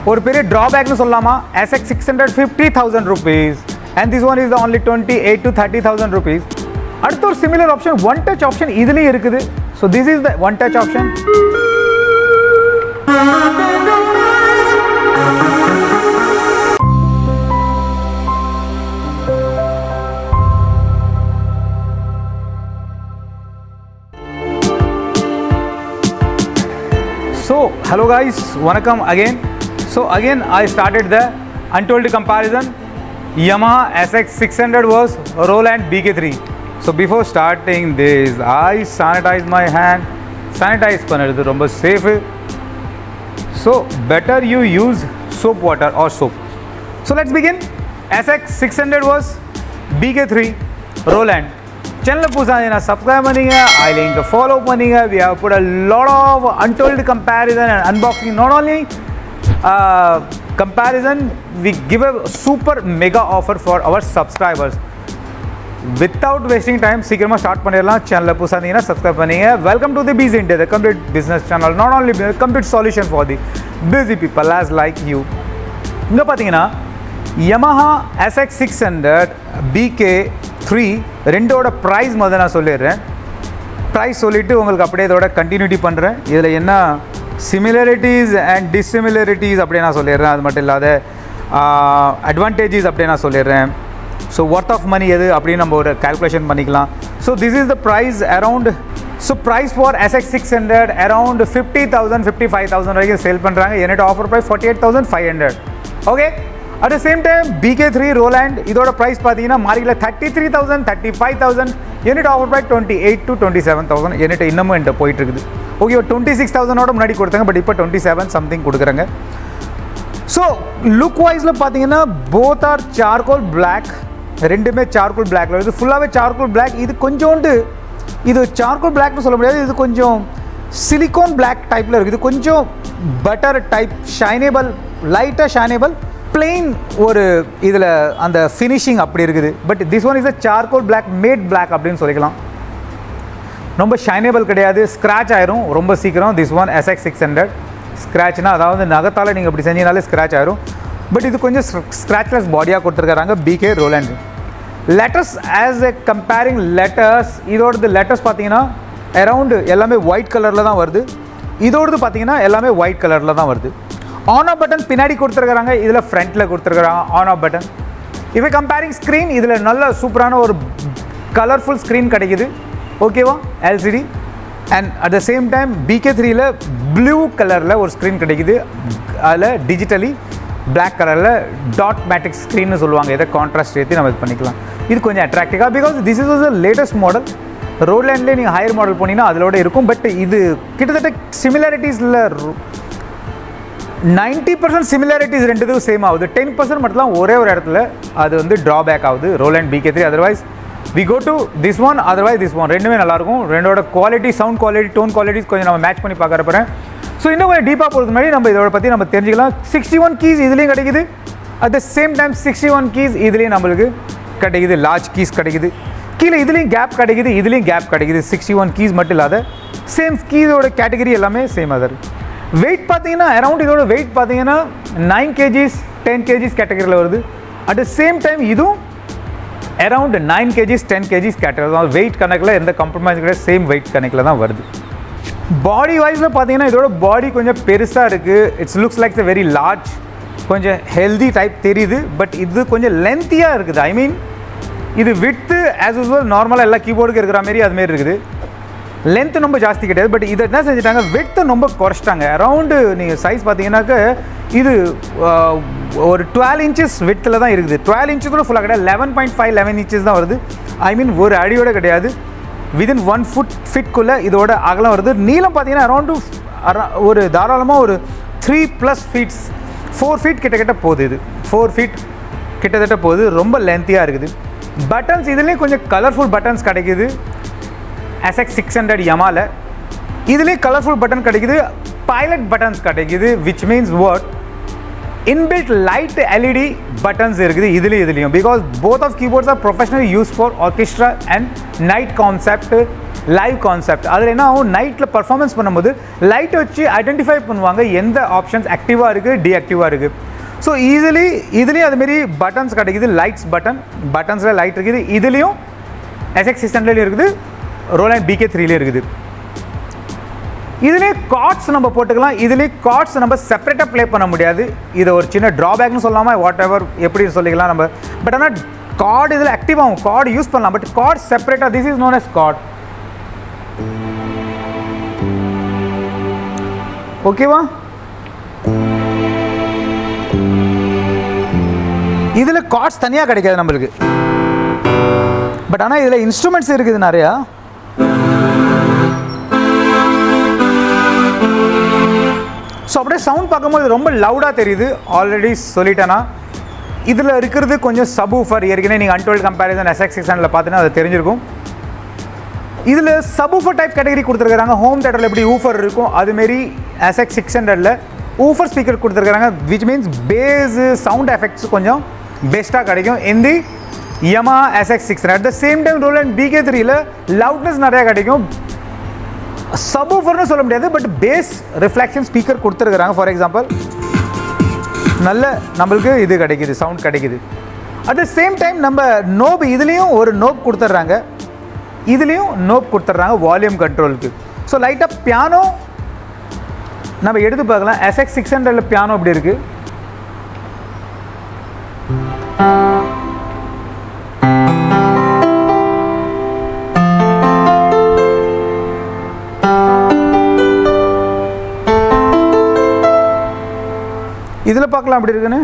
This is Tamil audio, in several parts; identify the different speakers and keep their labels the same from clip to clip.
Speaker 1: ஒரு பெரிய ட்ராபேக்னு சொல்லலாமா SX six hundred fifty thousand rupees and this one is the only twenty eight to thirty thousand rupees அடுத்த ஒரு similar option one touch option இதுலேயும் இருக்குது so this is the one touch option So, hello guys, welcome again. So again, I started the untold comparison. Yamaha SX600 was Roland BK3. So before starting this, I sanitize my hand. Sanitize பண்ணுறது ரொம்ப safe. So better you use soap water or soap. So let's begin. SX600 was BK3 Roland. சேனலை புதுசாக நான் சப்ஸ்கிரைப் பண்ணிங்க அதில் இங்கே ஃபாலோ பண்ணிங்க we have put a lot of untold comparison and unboxing not only comparison we give a super mega offer for our subscribers without wasting time சீக்கிரமாக ஸ்டார்ட் பண்ணிடலாம் சேனலில் புதுசாக இருந்தீங்கன்னா சப்ஸ்கிரைப் பண்ணிங்க welcome to the Biz India the complete business channel not only complete solution for the busy people as like you இங்கே பார்த்தீங்கன்னா Yamaha SX six hundred PK three ரெண்டோட ப்ரைஸ் முதல்ல நான் சொல்லிடுறேன் ப்ரைஸ் சொல்லிவிட்டு உங்களுக்கு அப்படியே இதோட கண்டினியூட்டி பண்ணுறேன் இதில் என்ன சிமிலரிட்டிஸ் அண்ட் டிஸ்சிமிலரிட்டிஸ் அப்படியே நான் சொல்லிடுறேன் அது மட்டும் இல்லாத அட்வான்டேஜஸ் அப்படியே நான் சொல்லிடுறேன் ஸோ ஒர்த் ஆஃப் மணி எது அப்படின்னு நம்ம ஒரு கால்குலேஷன் பண்ணிக்கலாம் so this is the price around so price for SX six hundred around fifty thousand fifty five thousand வரைக்கும் சேல் பண்ணுறாங்க என்னோட offer price forty eight thousand five hundred okay at the same time BK three Roland இதோட ப்ரைஸ் பார்த்தீங்கன்னா மாறியில் thirty three thousand thirty five thousand unit offer price twenty eight to twenty seven thousand unit இன்னமும் என்கிட்ட போயிட்டு இருக்குது ஓகே டுவெண்ட்டி சிக்ஸ் தௌசண்டோட முன்னாடி கொடுத்தாங்க பட் இப்போ டுவெண்ட்டி செவன் சம்திங் கொடுக்குறாங்க ஸோ லுக் வைஸில் பார்த்தீங்கன்னா போத் ஆர் சார்கோல் பிளாக் ரெண்டுமே சார்கோல் பிளாக்ல இது ஃபுல்லாகவே சார்கோல் பிளாக் இது கொஞ்சோண்டு இது சார்கோல் பிளாக்னு சொல்ல முடியாது இது கொஞ்சம் சிலிகான் பிளாக் டைப்பில் இருக்குது இது கொஞ்சம் பட்டர் டைப் ஷைனேபிள் லைட்டாக ஷைனேபிள் பிளெயின் ஒரு இதில் அந்த ஃபினிஷிங் அப்படி இருக்குது but this one is a charcoal black matte black அப்படின்னு சொல்லிக்கலாம் ரொம்ப ஷைனேபிள் கிடையாது ஸ்க்ராட்ச் ஆயிரும் ரொம்ப சீக்கிரம் this one SX six hundred ஸ்க்ராட்ச்னா அதாவது நகத்தால் நீங்கள் இப்படி செஞ்சீங்கனாலே ஸ்க்ராட்ச் ஆயிரும் பட் இது கொஞ்சம் ஸ்க்ராட்ச்லெஸ் பாடியாக கொடுத்துருக்காங்க BK Roland letters as a comparing letters இதோடது லெட்டர்ஸ் பார்த்தீங்கன்னா அரவுண்டு எல்லாமே ஒயிட் கலரில் தான் வருது இதோடது பார்த்தீங்கன்னா எல்லாமே ஒயிட் கலரில் தான் வருது ஆன் ஆஃப் பட்டன் பின்னாடி கொடுத்துருக்குறாங்க இதில் ஃப்ரண்ட்டில் கொடுத்துருக்குறாங்க ஆன் ஆஃப் பட்டன் இப்போ கம்பேரிங் ஸ்க்ரீன் இதில் நல்ல சூப்பரான ஒரு கலர்ஃபுல் ஸ்க்ரீன் கிடைக்குது ஓகேவா LCD and at the same time BK த்ரீயில் ப்ளூ கலரில் ஒரு ஸ்க்ரீன் கிடைக்குது அதில் டிஜிட்டலி பிளாக் கலரில் டாட் மேட்டிக் ஸ்க்ரீன்னு சொல்லுவாங்க இதை கான்ட்ராஸ்ட் ஏற்றி நம்ம இது பண்ணிக்கலாம் இது கொஞ்சம் அட்ராக்டிவாக because this is the latest model ரோட்லேண்ட்லேயே நீங்கள் ஹையர் மாடல் போனீங்கன்னா அதோட இருக்கும் பட் இது கிட்டத்தட்ட சிமிலாரிட்டிஸில் நைன்ட்டி பர்சன்ட் சிமிலாரிட்டிஸ் ரெண்டுத்துக்கும் சேம் ஆகுது டென் பர்சன்ட் மட்டும் ஒரே ஒரு இடத்துல அது வந்து ட்ராபேக் ஆகுது Roland BK three otherwise we go to this one otherwise this one ரெண்டுமே நல்லாயிருக்கும் ரெண்டோட quality sound quality tone qualities கொஞ்சம் நம்ம மேட்ச் பண்ணி பார்க்குற போகிறேன் ஸோ இன்னும் கொஞ்சம் டீப்பாக போகிறது முன்னாடி நம்ம இதோட பற்றி நம்ம தெரிஞ்சுக்கலாம் சிக்ஸ்டி ஒன் கீஸ் இதுலேயும் கிடைக்குது at the same time sixty one keys இதுலேயும் நம்மளுக்கு கிடைக்குது லார்ஜ் கீஸ் கிடைக்குது கீழே இதுலேயும் கேப் கிடைக்குது இதுலேயும் கேப் கிடைக்குது சிக்ஸ்டி ஒன் கீஸ் மட்டும் இல்லாத சேம் கீஸோட கேட்டகரி எல்லாமே சேம் அதர் வெயிட் பார்த்தீங்கன்னா அரவுண்ட் இதோட வெயிட் பார்த்தீங்கன்னா நைன் கேஜிஸ் டென் கேஜிஸ் கேட்டகரியில் வருது அட் த சேம் டைம் இதுவும் around nine kgs ten kgs category தான் வெயிட் கணக்கில் எந்த காம்ப்ரமைஸ் கிடையாது சேம் வெயிட் கணக்கில் தான் வருது பாடி வைஸில் பார்த்தீங்கன்னா இதோட பாடி கொஞ்சம் பெருசாக இருக்குது it's looks like the very large கொஞ்சம் ஹெல்தி டைப் தெரியுது பட் இது கொஞ்சம் லென்த்தியாக இருக்குது ஐ மீன் இது விட்டு ஆஸ் யூஸ்வல் நார்மலாக எல்லா கீபோர்டுக்கு இருக்கிற மாரி அதுமாரி இருக்குது லென்த் ரொம்ப ஜாஸ்தி கிடையாது பட் இதை என்ன செஞ்சுட்டாங்க வெட்டு ரொம்ப குறைச்சிட்டாங்க அரவுண்டு நீங்கள் சைஸ் பார்த்தீங்கன்னாக்க இது ஆஹ், ஒரு டுவெல் இன்ச்சஸ் வித்தில் தான் இருக்குது டுவெல் இன்ச்சஸ் கூட ஃபுல்லாக கிடையாது eleven point five eleven inches தான் வருது ஐ மீன் ஒரு அடியோட கிடையாது விதின் ஒன் ஃபுட் ஃபிட்குள்ளே இதோட அகலம் வருது நீளம் பார்த்தீங்கன்னா அரௌண்டு ஒரு தாராளமாக ஒரு three plus feets four feet கிட்டத்தட்ட போகுது இது ஃபோர் ஃபீட் கிட்டத்தட்ட போகுது ரொம்ப லென்த்தியாக இருக்குது பட்டன்ஸ் இதுலேயும் கொஞ்சம் கலர்ஃபுல் பட்டன்ஸ் கிடைக்குது எஸ்எக்ஸ் சிக்ஸ் ஹண்ட்ரட் யமால இதுலேயும் கலர்ஃபுல் பட்டன் கிடைக்குது பைலட் பட்டன்ஸ் கிடைக்குது which means what inbuilt light LED buttons இருக்குது இதுலேயும் இதுலேயும் because both of keyboards are professional use for orchestra and night concept live concept அதில் என்ன ஆகும் நைட்டில் பர்ஃபார்மன்ஸ் பண்ணும்போது லைட் வச்சு ஐடென்டிஃபை பண்ணுவாங்க எந்த ஆப்ஷன்ஸ் ஆக்டிவாக இருக்குது டீஆக்டிவாக இருக்குது ஸோ ஈஸிலி இதுலேயும் அதுமாரி பட்டன்ஸ் கிடைக்குது லைட்ஸ் பட்டன் பட்டன்ஸில் லைட் இருக்குது இதுலேயும் எஸ்எக்ஸ் சிக்ஸ் ஹண்ட்ரட்லேயும் இருக்குது ரோலாண்ட் பிகே த்ரீலேயும் இருக்குது இதுலேயே கார்ட்ஸ் நம்ம போட்டுக்கலாம் இதுலேயே கார்ட்ஸ் நம்ம செப்பரேட்டாக ப்ளே பண்ண முடியாது இது ஒரு சின்ன ட்ராபேக்னு சொல்லாமல் வாட் எவர் எப்படி சொல்லிக்கலாம் நம்ம பட் ஆனால் கார்டு இதில் ஆக்டிவ் ஆகும் கார்டு யூஸ் பண்ணலாம் பட் கார்டு செப்பரேட்டாக this is known as chord ஓகேவா இதில் கார்ட்ஸ் தனியாக கிடைக்காது நம்மளுக்கு பட் ஆனால் இதில் இன்ஸ்ட்ருமெண்ட்ஸ் இருக்குது நிறையா ஸோ அப்படியே சவுண்ட் பார்க்கும்போது ரொம்ப லவுடாக தெரியுது ஆல்ரெடி சொல்லிட்டேன்னா இதில் இருக்கிறது கொஞ்சம் சப் ஊஃபர் ஏற்கனவே நீங்கள் அன்டுவல் கம்பேரிசன் எஸ்எக்ஸ் சிக்ஸ் ஹண்ட்ரடில் பார்த்தீங்கன்னா அது தெரிஞ்சிருக்கும் இதில் சப் ஊஃபர் டைப் கேட்டகரி கொடுத்துருக்காங்க ஹோம் தேட்டரில் எப்படி ஊஃபர் இருக்கும் அதுமாரி எஸ்எக்ஸ் சிக்ஸ் ஹண்ட்ரடில் ஊஃபர் ஸ்பீக்கர் கொடுத்துருக்காங்க which means bass sound effects கொஞ்சம் பெஸ்ட்டாக கிடைக்கும் இந்த Yamaha SX six at the same time ரோல் அண்ட் பிகே த்ரீல லவுட்னஸ் நிறையா கிடைக்கும் சப்வூஃபர்னு சொல்ல முடியாது பட் பேஸ் ரிஃப்ளெக்ஷன் ஸ்பீக்கர் கொடுத்துருக்குறாங்க ஃபார் எக்ஸாம்பிள் நல்ல நம்மளுக்கு இது கிடைக்குது சவுண்ட் கிடைக்குது அட் த சேம் டைம் நம்ம நோப் இதுலேயும் ஒரு நோப் கொடுத்துட்றாங்க இதுலேயும் நோப் கொடுத்துட்றாங்க வால்யூம் கண்ட்ரோலுக்கு ஸோ லைட்டாக பியானோ நம்ம எடுத்து பார்க்கலாம் எஸ்எக்ஸ் சிக்ஸ் ஹண்ட்ரடில் பியானோ இப்படி இருக்குது இதில் பார்க்கலாம் அப்படி இருக்குன்னு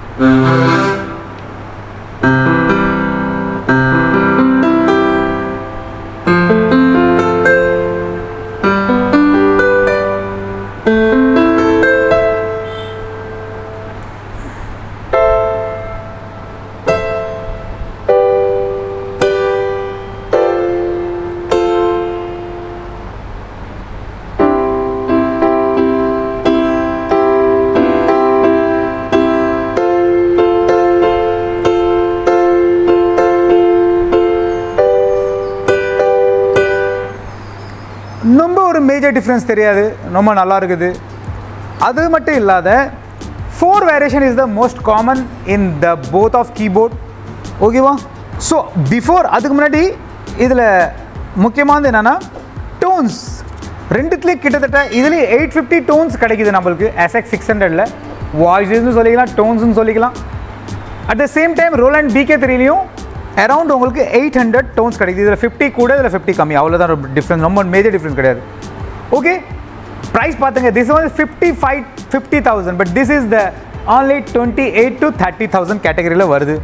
Speaker 1: ரொம்ப ஒரு மேஜர் டிஃப்ரென்ஸ் தெரியாது ரொம்ப நல்லா இருக்குது அது மட்டும் இல்லாத four variation is the most common in the both of keyboard ஓகேவா ஸோ பிஃபோர் அதுக்கு முன்னாடி இதில் முக்கியமானது என்னென்னா டோன்ஸ் ரெண்டுத்துலேயும் கிட்டத்தட்ட இதுலேயும் எயிட் ஃபிஃப்டி டோன்ஸ் கிடைக்குது நம்மளுக்கு எஸ்எக்ஸ் சிக்ஸ் ஹண்ட்ரடில் வாய்ஸஸ்னு சொல்லிக்கலாம் டோன்ஸ்னு சொல்லிக்கலாம் அட் த சேம் டைம் ரோல் அண்ட் பிகே த்ரீலையும் அரௌண்ட் உங்களுக்கு எயிட் ஹண்ட்ரட் டோன்ஸ் கிடைக்குது இதில் ஃபிஃப்டி கூட இதில் ஃபிஃப்டி கம்மி அவ்வளோதான் ரொம்ப டிஃப்ரென்ஸ் ரொம்ப மேஜர் டிஃப்ரென்ஸ் கிடையாது ஓகே ப்ரைஸ் பார்த்துங்க திஸ் வந்து fifty five fifty thousand but this is the only twenty eight to thirty thousand கேட்டகரியில் வருது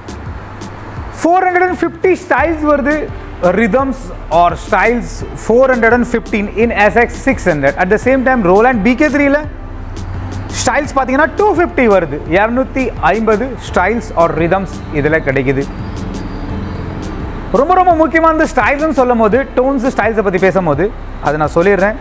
Speaker 1: four hundred and fifty styles வருது rhythms or styles four hundred and fifteen in SX six hundred at the same time ரோல் அண்ட் பிகே த்ரீல ஸ்டைல்ஸ் பார்த்தீங்கன்னா டூ ஃபிஃப்டி வருது இரநூத்தி ஐம்பது ஸ்டைல்ஸ் ஆர் ரிதம்ஸ் இதில் கிடைக்குது ரொம்ப ரொம்ப முக்கியமான ஸ்டைல்ஸ்னு சொல்லும் போது டோன்ஸ் ஸ்டைல்ஸை பற்றி பேசும்போது அதை நான் சொல்லிடுறேன்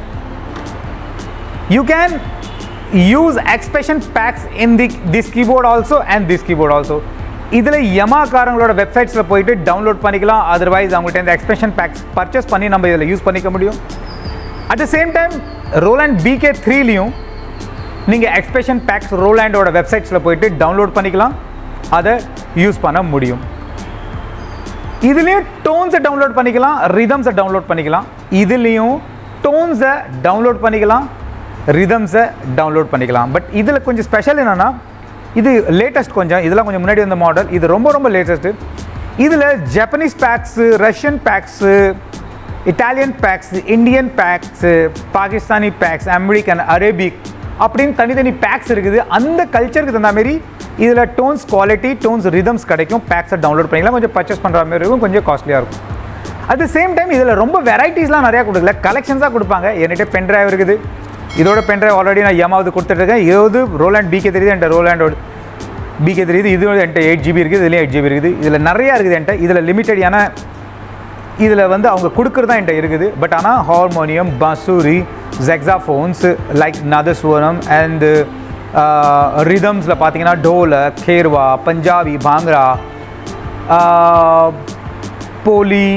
Speaker 1: you can use expression packs in the this keyboard also and this keyboard also இதில் யமாக்காரங்களோட வெப்சைட்ஸில் போயிட்டு டவுன்லோட் பண்ணிக்கலாம் அதர்வைஸ் அவங்கள்ட்ட இந்த எக்ஸ்பிரஷன் பேக்ஸ் பர்ச்சேஸ் பண்ணி நம்ம இதில் யூஸ் பண்ணிக்க முடியும் at the same time Roland BK த்ரீலையும் நீங்கள் எக்ஸ்பிரஷன் பேக்ஸ் ரோலாண்டோட வெப்சைட்ஸில் போயிட்டு டவுன்லோட் பண்ணிக்கலாம் அதை யூஸ் பண்ண முடியும் இதுலேயும் டோன்ஸை டவுன்லோட் பண்ணிக்கலாம் ரிதம்ஸை டவுன்லோட் பண்ணிக்கலாம் இதுலேயும் டோன்ஸை டவுன்லோட் பண்ணிக்கலாம் ரிதம்ஸை டவுன்லோட் பண்ணிக்கலாம் பட் இதில் கொஞ்சம் ஸ்பெஷல் என்னென்னா இது லேட்டஸ்ட் கொஞ்சம் இதெல்லாம் கொஞ்சம் முன்னாடி வந்த மாடல் இது ரொம்ப ரொம்ப லேட்டஸ்ட்டு இதில் Japanese packs Russian packs Italian packs Indian packs Pakistani packs American Arabic அப்படின்னு தனித்தனி பேக்ஸ் இருக்குது அந்த கல்ச்சருக்கு தகுந்த மாதிரி இதில் டோன்ஸ் குவாலிட்டி டோன்ஸ் ரிதம்ஸ் கிடைக்கும் பேக்ஸை டவுன்லோட் பண்ணிக்கலாம் கொஞ்சம் பர்ச்சேஸ் பண்ணுற மாதிரி இருக்கும் கொஞ்சம் காஸ்ட்லியாக இருக்கும் அட் த சேம் டைம் இதில் ரொம்ப வெரைட்டிஸ்லாம் நிறையா கொடுக்கல கலெக்ஷன்ஸாக கொடுப்பாங்க என்கிட்ட பென் டிரைவ் இருக்குது இதோட பென் டிரைவ் ஆல்ரெடி நான் எமாவது கொடுத்துட்ருக்கேன் இது ரோலாண்ட் பிகே தெரியுது என்கிட்ட ரோலாண்டோட பிகே தெரியுது இது என்கிட்ட எயிட் ஜிபி இருக்குது இதுலேயும் எயிட் ஜிபி இருக்குது இதில் நிறையா இருக்குது என்கிட்ட இதில் லிமிட்டட் ஏன்னா இதில் வந்து அவங்க கொடுக்குறது தான் என்கிட்ட இருக்குது பட் ஆனால் ஹார்மோனியம் பசூரி ஜெக்ஸாஃபோன்ஸ் லைக் நதஸ்வரம் அண்டு ரிதம்ஸில் பார்த்தீங்கன்னா டோல கேர்வா பஞ்சாபி பாங்க்ரா போலி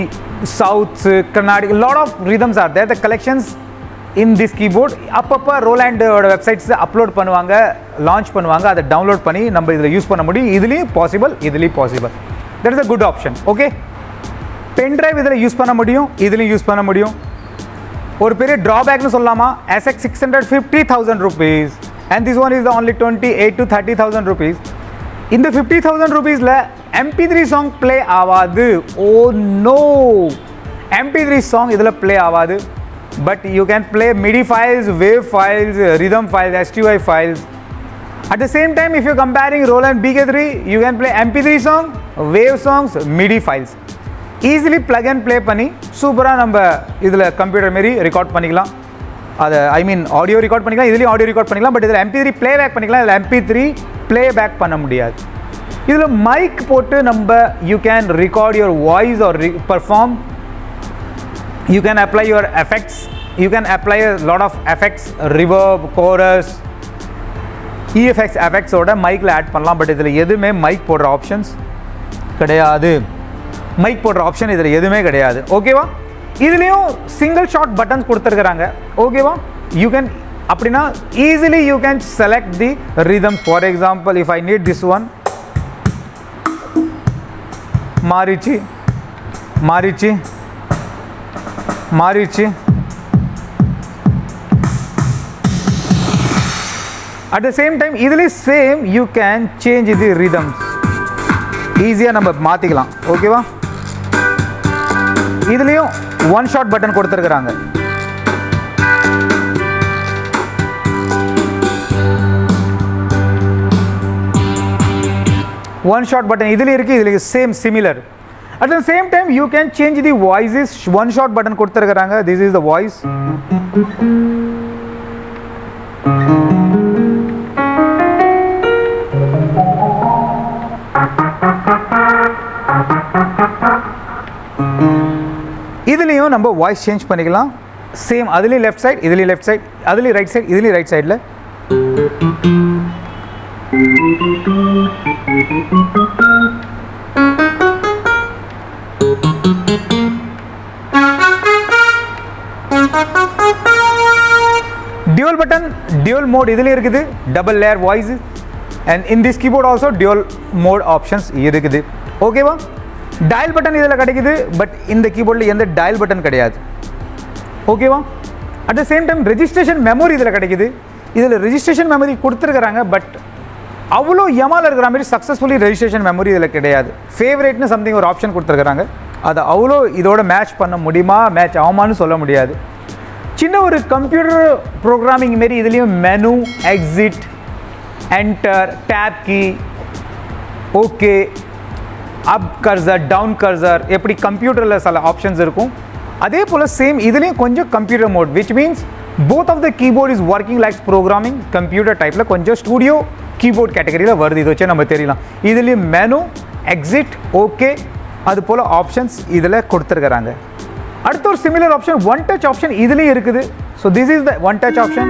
Speaker 1: சவுத்ஸ் Carnatic lot of rhythms are there the collections in this keyboard அப்பப்போ ரோலாண்டோட வெப்சைட்ஸ் அப்லோட் பண்ணுவாங்க லான்ச் பண்ணுவாங்க அதை டவுன்லோட் பண்ணி நம்ம இதில் யூஸ் பண்ண முடியும் இதுலேயும் பாசிபிள் இதுலேயும் possible that is a good option okay pen drive இதில் யூஸ் பண்ண முடியும் இதுலேயும் யூஸ் பண்ண முடியும் ஒரு பெரிய ட்ராபேக்னு சொல்லலாமா SX six hundred fifty thousand rupees and this one is the only twenty eight to thirty thousand rupees இந்த ஃபிஃப்டி தௌசண்ட் ருபீஸில் எம்பி த்ரீ சாங் ப்ளே ஆகாது oh no MP three song இதில் ப்ளே ஆகாது but you can play MIDI files wave files rhythm files STY files At the same time, if you're comparing Roland BK3, you can play MP3 song, wave songs, MIDI files. Easily plug and play பண்ணி சூப்பராக நம்ம இதில் கம்ப்யூட்டர் மாரி ரெக்கார்ட் பண்ணிக்கலாம் அதை ஐ மீன் ஆடியோ ரெக்கார்ட் பண்ணிக்கலாம் இதுலேயும் ஆடியோ ரெக்கார்ட் பண்ணிக்கலாம் பட் இதில் எம்பி த்ரீ ப்ளே பேக் பண்ணிக்கலாம் இதில் எம்பி த்ரீ ப்ளே பேக் பண்ண முடியாது இதில் மைக் போட்டு நம்ம you can record your voice or perform you can apply your effects you can apply a lot of effects reverb chorus EFX effects ஓட மைக்கில் ஆட் பண்ணலாம் பட் இதில் எதுவுமே மைக் போடுற ஆப்ஷன்ஸ் கிடையாது மைக் போடுற ஆப்ஷன் இதில் எதுவுமே கிடையாது ஓகேவா இதுலேயும் சிங்கிள் ஷாட் பட்டன்ஸ் கொடுத்துருக்குறாங்க ஓகேவா யூ கேன் அப்படின்னா easily you can select the rhythm for example if I need this one மாறிச்சு மாறிச்சு மாறிடுச்சு அட் த சேம் டைம் இதுலேயும் சேம் யூ கேன் சேஞ்ச் இது ரிதம்ஸ் ஈஸியாக நம்ம மாற்றிக்கலாம் ஓகேவா இதுலேயும் ஒன் ஷாட் பட்டன் கொடுத்துருக்குறாங்க ஒன் ஷாட் பட்டன் இதுலேயும் இருக்குது இதுலேயும் same similar at the same time you can change the voices one shot button கொடுத்துருக்குறாங்க திஸ் இஸ் த வாய்ஸ் இதுலேயும் நம்ம வாய்ஸ் சேஞ்ச் பண்ணிக்கலாம் சேம் அதுலேயும் லெஃப்ட் சைட் இதுலேயும் லெஃப்ட் சைட் அதுலேயும் ரைட் சைட் இதுலேயும் ரைட் சைடில் டியூல் பட்டன் டியூல் மோட் இதுலேயும் இருக்குது double layer voice and in this keyboard also dual mode options இருக்குது ஓகேவா டயல் பட்டன் இதில் கிடைக்குது பட் இந்த கீபோர்டில் எந்த டயல் பட்டன் கிடையாது ஓகேவா at the same time registration memory இதில் கிடைக்குது இதில் ரெஜிஸ்ட்ரேஷன் மெமரி கொடுத்துருக்குறாங்க பட் அவ்வளோ எமால் இருக்கிற மாதிரி சக்ஸஸ்ஃபுல்லி ரெஜிஸ்ட்ரேஷன் மெமரி இதில் கிடையாது ஃபேவரேட்னு சம்திங் ஒரு ஆப்ஷன் கொடுத்துருக்குறாங்க அதை அவ்வளோ இதோட மேட்ச் பண்ண முடியுமா மேட்ச் ஆகுமான்னு சொல்ல முடியாது சின்ன ஒரு கம்ப்யூட்டர் ப்ரோக்ராமிங் மாரி இதுலேயும் menu exit enter tab key okay up cursor down cursor எப்படி கம்ப்யூட்டரில் சில ஆப்ஷன்ஸ் இருக்கும் அதே போல் சேம் இதுலேயும் கொஞ்சம் computer mode which means both of the keyboard is working like programming computer டைப்பில் கொஞ்சம் ஸ்டூடியோ கீபோர்ட் கேட்டகரியில் வருது இது வச்சு நம்ம தெரியலாம் இதுலேயும் மெனு எக்ஸிட் ஓகே அது போல் ஆப்ஷன்ஸ் இதில் கொடுத்துருக்குறாங்க அடுத்த ஒரு similar option one touch option இதுலேயும் இருக்குது so this is the one touch option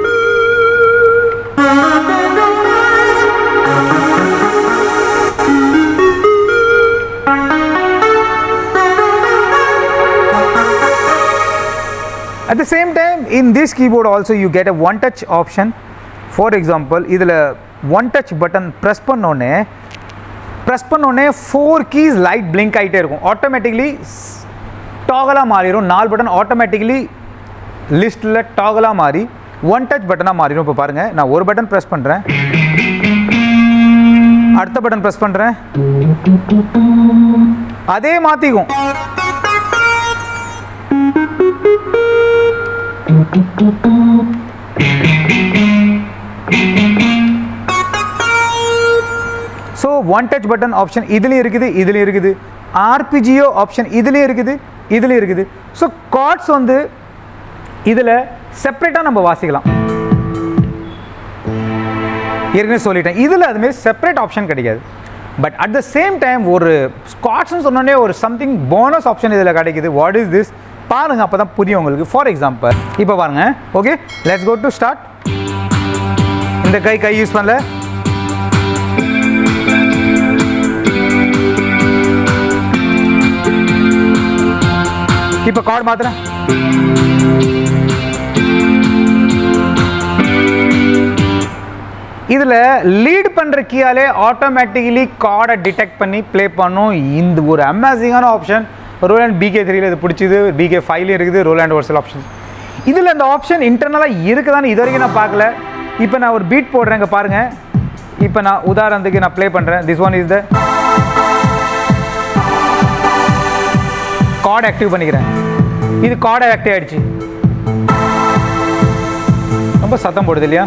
Speaker 1: At the same time, in this keyboard also you get a one touch option. For example, இதில் ஒன் டச் பட்டன் ப்ரெஸ் பண்ணோடனே ப்ரெஸ் பண்ணோடனே ஃபோர் கீஸ் லைட் பிளிங்க் ஆகிட்டே இருக்கும் ஆட்டோமேட்டிக்லி டாகலாக மாறிடும் நாலு பட்டன் ஆட்டோமேட்டிக்கலி லிஸ்ட்டில் டாகலாக மாறி ஒன் டச் பட்டனாக மாறிடும் இப்போ பாருங்கள் நான் ஒரு பட்டன் ப்ரெஸ் பண்ணுறேன் அடுத்த பட்டன் ப்ரெஸ் பண்ணுறேன் அதே மாற்றிக்கும் so one touch button option இதுலேயும் இருக்குது இதுலேயும் இருக்குது ஆர்பிஜிஓ ஆப்ஷன் இதுலேயும் இருக்குது இதுலேயும் இருக்குது ஸோ கார்ட்ஸ் வந்து இதில் செப்பரேட்டாக நம்ம வாசிக்கலாம் ஏற்கனவே சொல்லிட்டேன் இதில் அதுமாரி செப்பரேட் ஆப்ஷன் கிடைக்காது but at the same time ஒரு ஸ்காட்ஸ்னு சொன்னோடனே ஒரு சம்திங் போனஸ் ஆப்ஷன் இதில் கிடைக்குது வாட் இஸ் திஸ் பாருங்கள் அப்போ தான் புரியும் உங்களுக்கு ஃபார் எக்ஸாம்பிள் இப்போ பாருங்க okay let's go to start இந்த கை கை யூஸ் பண்ணல இப்போ கார்டு மாத்துறேன் இதில் லீட் பண்ணுற கீயாலே ஆட்டோமேட்டிக்கலி கார்டை டிடெக்ட் பண்ணி ப்ளே பண்ணும் இந்த ஒரு அமேசிங்கான ஆப்ஷன் ரோலாண்ட் பிகே த்ரீல இது பிடிச்சிது பிகே ஃபைவ்லையும் இருக்குது ரோலாண்ட் ஒரு சில ஆப்ஷன் இதில் இந்த ஆப்ஷன் இன்டர்னலாக இருக்குதான்னு இது வரைக்கும் நான் பார்க்கல இப்போ நான் ஒரு பீட் போடுறேன் இங்க பாருங்க இப்போ நான் உதாரணத்துக்கு நான் ப்ளே பண்ணுறேன் this one is the chord active பண்ணிக்கிறேன் இது கார்டு ஆக்டிவ் ஆயிடுச்சு ரொம்ப சத்தம் போடுது இல்லையா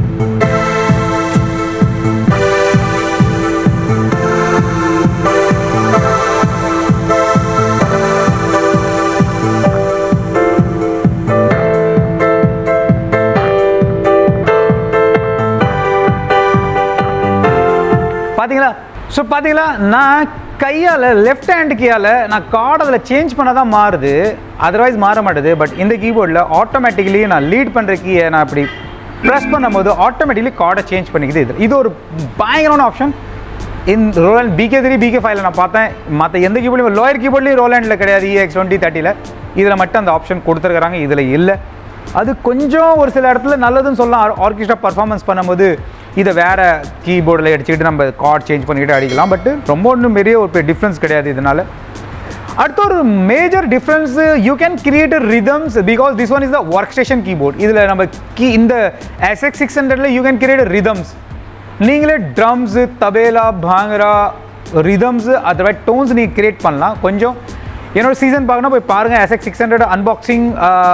Speaker 1: பாத்தீங்களா ஸோ பாத்தீங்களா நான் கையால் லெஃப்ட் ஹேண்ட் கீயால் நான் கார்டு அதில் சேஞ்ச் பண்ண தான் மாறுது அதர்வைஸ் மாற மாட்டுது பட் இந்த கீபோர்டில் ஆட்டோமேட்டிக்கலி நான் லீட் பண்ணுற கீயை நான் இப்படி ப்ரெஸ் பண்ணும்போது ஆட்டோமேட்டிக்கலி கார்டை சேஞ்ச் பண்ணிக்குது இது இது ஒரு பயங்கரமான ஆப்ஷன் இந்த ரோலாண்ட் பிகே த்ரீ பிகே ஃபைவ்ல நான் பார்த்தேன் மற்ற எந்த கீபோர்ட்லையும் லோயர் கீபோர்ட்லையும் ரோலாண்டில் கிடையாது இஎக்ஸ் டுவெண்ட்டி தேர்ட்டியில் இதில் மட்டும் அந்த ஆப்ஷன் கொடுத்துருக்காங்க இதில் இல்லை அது கொஞ்சம் ஒரு சில இடத்துல நல்லதுன்னு சொல்லலாம் ஆர்கெஸ்ட்ரா பர்ஃபார்மன்ஸ் பண்ணும்போது இதை வேற கீபோர்டில் அடிச்சுக்கிட்டு நம்ம கார்ட் சேஞ்ச் பண்ணிக்கிட்டு அடிக்கலாம் பட் ரொம்ப ஒன்றும் பெரிய ஒரு டிஃப்ரென்ஸ் கிடையாது இதனால அடுத்த ஒரு major difference you can create rhythms because this one is the work station keyboard இதில் நம்ம கீ இந்த எஸ்எக்ஸ் சிக்ஸ் ஹண்ட்ரட்ல யூ கேன் கிரியேட் ரிதம்ஸ் நீங்களே ட்ரம்ஸு தபேலா பாங்கரா ரிதம்ஸு அதை டோன்ஸ் நீங்கள் கிரியேட் பண்ணலாம் கொஞ்சம் என்னோட சீசன் பார்க்கணும் போய் பாருங்கள் எஸ்எக்ஸ் சிக்ஸ் ஹண்ட்ரட் அன்பாக்சிங்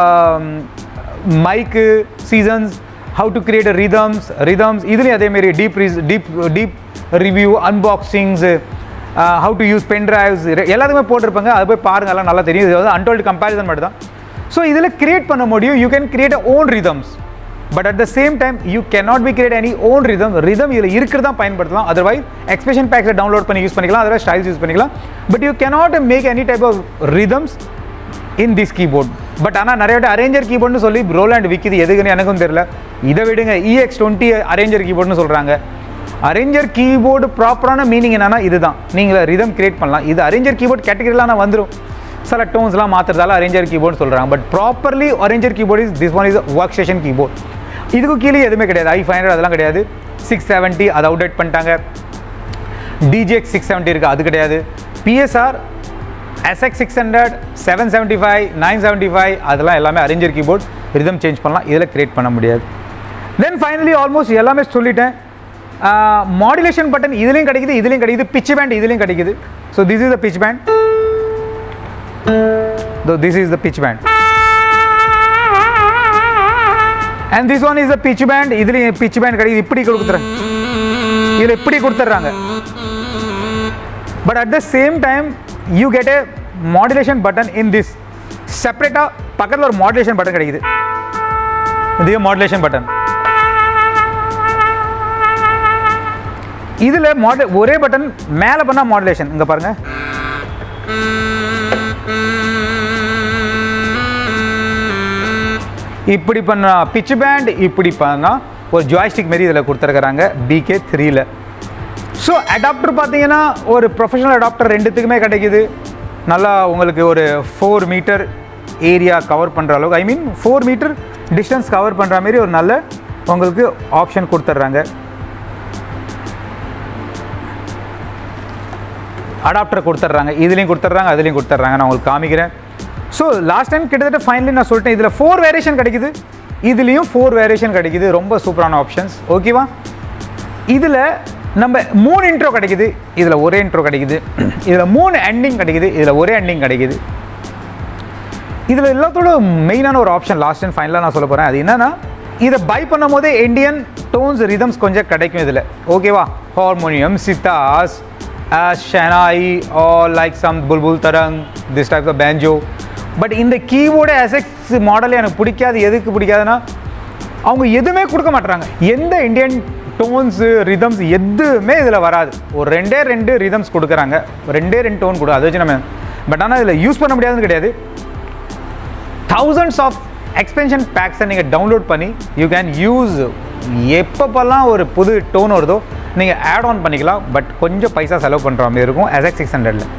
Speaker 1: மைக்கு seasons how to create rhythms rhythms இதுலேயும் அதேமாரி deep deep deep review unboxings how to use pen drives எல்லாத்துக்குமே போட்டிருப்பாங்க அதை போய் பாருங்க எல்லாம் நல்லா தெரியும் இது வந்து அன்டோல்டு கம்பேரிசன் மட்டும் தான் ஸோ இதில் கிரியேட் பண்ண முடியும் you can create own rhythms but at the same time you can not be create any own rhythm rhythm இதில் இருக்கிறதா பயன்படுத்தலாம் அதர்வைஸ் எக்ஸ்பிரஷன் பேக்ஸை டவுன்லோட் பண்ணி யூஸ் பண்ணிக்கலாம் அதர்வைஸ் ஸ்டைல்ஸ் யூஸ் பண்ணிக்கலாம் but you cannot make any type of rhythms in this keyboard but ஆனால் நிறைய வாட்டி அரேஞ்சர் கீபோர்ட்னு சொல்லி ரோலாண்ட் விற்கிது எதுக்குன்னு எனக்கும் தெரியல இதை விடுங்க இஎக்ஸ் டுவெண்ட்டி அரேஞ்சர் கீபோர்ட்னு சொல்கிறாங்க அரேஞ்சர் கீபோர்டு ப்ராப்பரான மீனிங் என்னன்னா இதுதான் நீங்கள் ரிதம் கிரியேட் பண்ணலாம் இது அரேஞ்சர் கீபோர்ட் கேட்டகரியில் நான் வந்துடும் சில டோன்ஸ்லாம் மாற்றுறதால அரேஞ்சர் கீபோர்டு சொல்கிறாங்க but properly arranger keyboard is this one is work station keyboard இதுக்கு கீழே எதுவுமே கிடையாது ஐ ஃபைவ் ஹண்ட்ரட் அதெல்லாம் கிடையாது சிக்ஸ் செவன்ட்டி அதை அவுடேட் பண்ணிட்டாங்க டிஜிஎக்ஸ் சிக்ஸ் செவன்ட்டி இருக்குது அது கிடையாது PSR SX six hundred seven seventy five nine seventy five அதெல்லாம் எல்லாமே அரேஞ்சர் கீபோர்ட் ரிதம் சேஞ்ச் பண்ணலாம் இதில் கிரியேட் பண்ண முடியாது தென் ஃபைனலி ஆல்மோஸ்ட் எல்லாமே சொல்லிட்டேன் மாடுலேஷன் பட்டன் இதுலேயும் கிடைக்குது இதுலேயும் கிடைக்குது பிச் பேண்ட் இதுலேயும் கிடைக்குது so this is the pitch bend this is the pitch bend and this one is the pitch bend இதுலேயும் பிச் பேண்ட் கிடைக்குது இப்படி கொடுத்துறேன் இதில் இப்படி கொடுத்துட்றாங்க but at the same time you get a modulation button in this செப்பரேட்டாக பக்கத்தில் ஒரு மாடுலேஷன் பட்டன் கிடைக்குது இது மாடுலேஷன் பட்டன் இதில் மாடு ஒரே பட்டன் மேலே பண்ணால் மாடுலேஷன் இங்கே பாருங்க இப்படி பண்ணா பிச் பேண்ட் இப்படி பண்ணால் ஒரு ஜாய்ஸ்டிக் மாரி இதில் கொடுத்துருக்குறாங்க பிகே த்ரீல ஸோ அடாப்டர் பார்த்தீங்கன்னா ஒரு ப்ரொஃபஷனல் அடாப்டர் ரெண்டுத்துக்குமே கிடைக்குது நல்லா உங்களுக்கு ஒரு ஃபோர் மீட்டர் ஏரியா கவர் பண்ணுற அளவுக்கு I mean four metre distance cover பண்ணுற மாதிரி ஒரு நல்ல உங்களுக்கு ஆப்ஷன் கொடுத்துட்றாங்க அடாப்டர் கொடுத்துட்றாங்க இதுலேயும் கொடுத்துட்றாங்க அதுலேயும் கொடுத்துட்றாங்க நான் உங்களுக்கு காமிக்கிறேன் ஸோ லாஸ்ட் டைம் கிட்டத்தட்ட ஃபைனலி நான் சொல்லிட்டேன் இதில் ஃபோர் வேரியேஷன் கிடைக்குது இதுலேயும் ஃபோர் வேரியேஷன் கிடைக்குது ரொம்ப சூப்பரான ஆப்ஷன்ஸ் ஓகேவா இதில் நம்ம மூணு இன்ட்ரோ கிடைக்குது இதில் ஒரே இன்ட்ரோ கிடைக்குது இதில் மூணு எண்டிங் கிடைக்குது இதில் ஒரே எண்டிங் கிடைக்குது இதில் எல்லாத்தோட மெயினான ஒரு ஆப்ஷன் லாஸ்ட் அண்ட் ஃபைனலாக நான் சொல்ல போகிறேன் அது என்னன்னா இதை பை பண்ணும் போதே இந்தியன் டோன்ஸ் ரிதம்ஸ் கொஞ்சம் கிடைக்கும் இதில் ஓகேவா harmonium sitars shehnai are like some bulbul tarang this type of banjo but இந்த கீபோர்டு எஸ்எக்ஸ் மாடலே எனக்கு பிடிக்காது எதுக்கு பிடிக்காதுன்னா அவங்க எதுவுமே கொடுக்க மாட்டாங்க எந்த இந்தியன் டோன்ஸு ரிதம்ஸ் எதுவுமே இதில் வராது ஒரு ரெண்டே ரெண்டு ரிதம்ஸ் கொடுக்குறாங்க ரெண்டே ரெண்டு டோன் கொடு அதை வச்சு நம்ம பட் ஆனால் இதில் யூஸ் பண்ண முடியாதுன்னு கிடையாது thousands ஆஃப் எக்ஸ்பென்ஷன் பேக்ஸை நீங்கள் டவுன்லோட் பண்ணி யூ கேன் யூஸ் எப்பப்பெல்லாம் ஒரு புது டோன் வருதோ நீங்கள் ஆட் ஆன் பண்ணிக்கலாம் பட் கொஞ்சம் பைசா செலவு பண்ணுற மாதிரி இருக்கும் எஸ்எக்ஸ் சிக்ஸ் ஹண்ட்ரடில்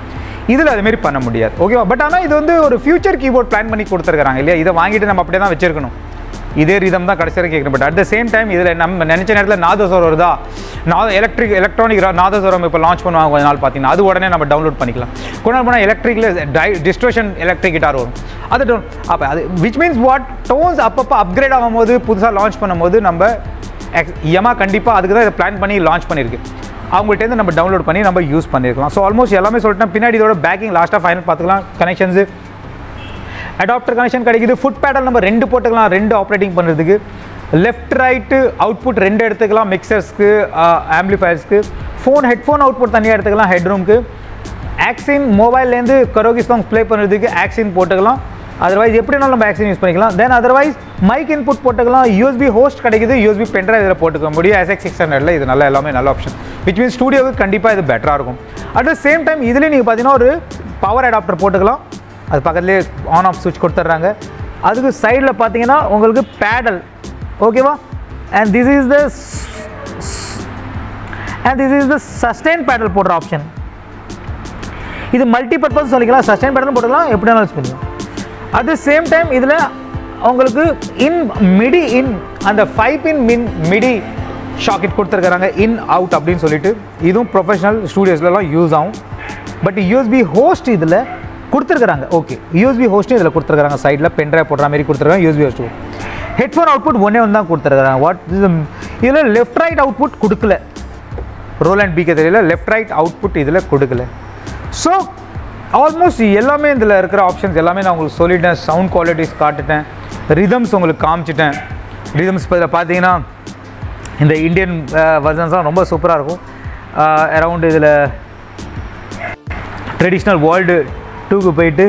Speaker 1: இதில் அதுமாரி பண்ண முடியாது ஓகேவா பட் ஆனால் இது வந்து ஒரு ஃபியூச்சர் கீபோர்ட் பிளான் பண்ணி கொடுத்துருக்காங்க இல்லையா இதை வாங்கிட்டு நம்ம அப்படியே தான் வச்சிருக்கணும் இதே ரிதம் தான் கடைசி வரைக்கும் கேட்கணும் but at the same time இதில் நம்ம நினச்ச நேரத்தில் நாதஸ்வரம் வருதா நாத எலக்ட்ரிக் எலக்ட்ரானிக் நாதஸ்வரம் இப்போ லான்ச் பண்ணுவாங்க கொஞ்ச நாள் பார்த்தீங்கன்னா அது உடனே நம்ம டவுன்லோட் பண்ணிக்கலாம் கொஞ்ச நாள் போனால் எலக்ட்ரிக்கில் டிஸ்ட்ரோஷன் எலக்ட்ரிக் கிட்டார் வரும் அது டவுன் அப்போ அது விச் மீன்ஸ் வாட் டோன்ஸ் அப்பப்போ அப்கிரேட் ஆகும்போது புதுசாக லான்ச் பண்ணும்போது நம்ம எக்ஸ் யமா கண்டிப்பாக அதுக்கு தான் இதை பிளான் பண்ணி லான்ச் பண்ணியிருக்கு அவங்கள்ட்டேருந்து நம்ம டவுன்லோட் பண்ணி நம்ம யூஸ் பண்ணியிருக்கலாம் ஸோ ஆல்மோஸ்ட் எல்லாமே சொல்லிட்டேன் பின்னாடி இதோட பேக்கிங் லாஸ்ட்டாக ஃபைனல் பார்த்துக்கலாம் கனெக்ஷன்ஸு அடாப்டர் கனெக்ஷன் கிடைக்குது ஃபுட் பேடல் நம்ம ரெண்டு போட்டுக்கலாம் ரெண்டு ஆப்ரேட்டிங் பண்ணுறதுக்கு லெஃப்ட் ரைட்டு அவுட்புட் ரெண்டு எடுத்துக்கலாம் மிக்சர்ஸ்க்கு ஆம்பிளிஃபயர்ஸ்க்கு ஃபோன் ஹெட்ஃபோன் அவுட்புட் தனியாக எடுத்துக்கலாம் ஹெட்ரூம்க்கு ஆக்சின் மொபைல்லேருந்து கரோகி சாங்ஸ் ப்ளே பண்ணுறதுக்கு ஆக்சின் போட்டுக்கலாம் அதர்வைஸ் எப்படினாலும் நம்ம ஆக்சின் யூஸ் பண்ணிக்கலாம் தென் அதர்வைஸ் மைக் இன்புட் போட்டுக்கலாம் யூஎஸ்பி ஹோஸ்ட் கிடைக்குது யூஎஸ்பி பென்ட்ரைவ் இதில் போட்டுக்க முடியும் எஸ்எக்ஸ் சிக்ஸ் ஹண்ட்ரட்ல இது நல்ல எல்லாமே நல்ல ஆப்ஷன் விச் மீன்ஸ் ஸ்டூடியோவுக்கு கண்டிப்பாக இது பெட்டராக இருக்கும் அட் த சேம் டைம் இதுலேயே நீங்கள் பார்த்தீங்கன்னா ஒரு பவர் அடாப்டர் போட்டுக்கலாம் அது பக்கத்துலேயே ஆன் ஆஃப் சுவிட்ச் கொடுத்துட்றாங்க அதுக்கு சைடில் பார்த்தீங்கன்னா உங்களுக்கு பேடல் ஓகேவா and this is the and this is the sustain pedal போடுற ஆப்ஷன் இது மல்டி பர்பஸ் சொல்லிக்கலாம் சஸ்டெயின் பேடலும் போட்டுக்கலாம் எப்படி வேணாலும் யூஸ் பண்ணிக்கலாம் அட் த சேம் டைம் இதில் உங்களுக்கு இன் மிடி இன் அந்த ஃபைவ் பின் மின் மிடி ஷாக்கெட் கொடுத்துருக்காங்க இன் அவுட் அப்படின்னு சொல்லிட்டு இதுவும் ப்ரொஃபஷனல் ஸ்டூடியோஸ்லலாம் யூஸ் ஆகும் பட் யூஎஸ்பி ஹோஸ்ட் இதில் கொடுத்துருக்காங்க ஓகே யூஎஸ்பி ஹோஸ்ட்டும் இதில் கொடுத்துருக்காங்க சைடில் பென்ட்ரைவ் போடுற மாதிரி கொடுத்துருக்காங்க யூஎஸ்பி ஹோஸ்ட் ஹெட்ஃபோன் அவுட்புட் ஒன்றே ஒன்று தான் கொடுத்துருக்காங்க வாட் இதில் லெஃப்ட் ரைட் அவுட்புட் கொடுக்கல ரோல் அண்ட் பிகே தெரியல லெஃப்ட் ரைட் அவுட்புட் இதில் கொடுக்கல ஸோ ஆல்மோஸ்ட் எல்லாமே இதில் இருக்கிற ஆப்ஷன்ஸ் எல்லாமே நான் உங்களுக்கு சொல்லிட்டேன் சவுண்ட் குவாலிட்டிஸ் காட்டுட்டேன் ரிதம்ஸ் உங்களுக்கு காமிச்சிட்டேன் ரிதம்ஸ் இதில் பார்த்தீங்கன்னா இந்த இந்தியன் வர்சன்ஸ்லாம் ரொம்ப சூப்பராக இருக்கும் அரவுண்டு இதில் ட்ரெடிஷ்னல் வேர்ல்டு டூக்கு போயிட்டு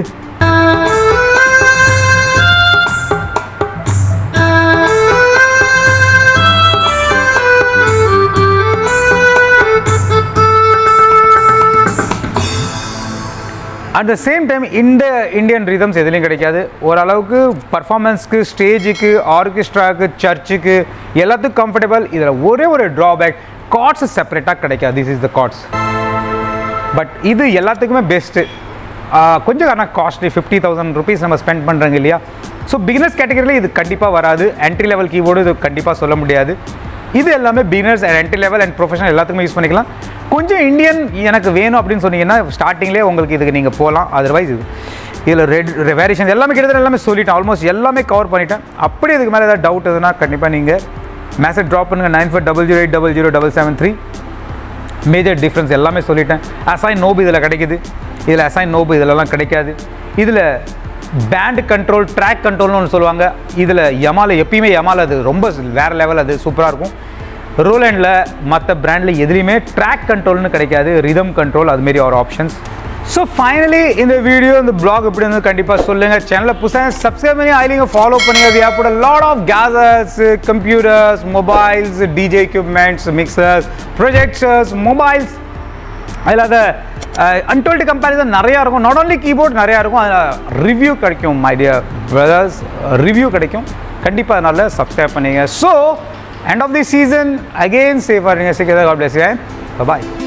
Speaker 1: அட் த சேம் டைம் இந்த இந்தியன் ரிதம்ஸ் எதுலேயும் கிடைக்காது ஓரளவுக்கு பர்ஃபார்மன்ஸ்க்கு ஸ்டேஜுக்கு ஆர்கெஸ்ட்ராக்கு சர்ச்சுக்கு எல்லாத்துக்கும் கம்ஃபர்டபுள் இதில் ஒரே ஒரு ட்ராபேக் கார்ட்ஸ் செப்பரேட்டாக கிடைக்காது this is the cards but இது எல்லாத்துக்குமே பெஸ்ட்டு கொஞ்சம் ஆனால் காஸ்ட்லி ஃபிஃப்டி தௌசண்ட் ருபீஸ் நம்ம ஸ்பெண்ட் பண்ணுறாங்க இல்லையா ஸோ பிகினர்ஸ் கேட்டகரியில் இது கண்டிப்பாக வராது என்ட்ரி லெவல் கீபோர்டு இது கண்டிப்பாக சொல்ல முடியாது இது எல்லாமே beginners and entry level and professional எல்லாத்துக்குமே யூஸ் பண்ணிக்கலாம் கொஞ்சம் இந்தியன் எனக்கு வேணும் அப்படின்னு சொன்னீங்கன்னா ஸ்டார்டிங்லேயே உங்களுக்கு இதுக்கு நீங்கள் போகலாம் அதர்வைஸ் இது இதில் ரெட் வேரியேஷன் எல்லாமே கிட்டத்தட்ட எல்லாமே சொல்லிட்டேன் ஆல்மோஸ்ட் எல்லாமே கவர் பண்ணிட்டேன் அப்படி இதுக்கு மேலே ஏதாவது டவுட் எதுனா கண்டிப்பாக நீங்கள் மெசேஜ் ட்ராப் பண்ணுங்கள் nine four double zero eight double zero double seven three major difference எல்லாமே சொல்லிட்டேன் அசைன் நோபு இதில் கிடைக்குது இதில் அசைன் நோபு இதிலலாம் கிடைக்காது இதில் பேண்ட் கண்ட்ரோல் ட்ராக் கண்ட்ரோல்னு ஒன்று சொல்லுவாங்க இதில் யமால எப்பயுமே யமால அது ரொம்ப வேறு லெவல் அது சூப்பராக இருக்கும் ரோலண்டில் மற்ற பிராண்டில் எதுலேயுமே ட்ராக் கண்ட்ரோல்னு கிடைக்காது ரிதம் கண்ட்ரோல் அதுமாரி ஒரு ஆப்ஷன்ஸ் ஸோ ஃபைனலி இந்த வீடியோ இந்த பிளாக் எப்படி இருந்தது கண்டிப்பாக சொல்லுங்கள் சேனலை புதுசாக சப்ஸ்கிரைப் பண்ணி ஐலிங்க ஃபாலோ பண்ணுங்க we have put lot of cases computers mobiles DJ equipments mixers projectors mobiles அதில் அதை அன்டோல்டு கம்பேரிசன் நிறையா இருக்கும் நாட் ஓன்லி கீபோர்ட் நிறையா இருக்கும் அதில் ரிவ்யூ கிடைக்கும் மை டியர் பிரதர்ஸ் ரிவ்யூ கிடைக்கும் கண்டிப்பாக அதனால் சப்ஸ்கிரைப் பண்ணுங்க so end of the season again say for Singh God bless you and bye bye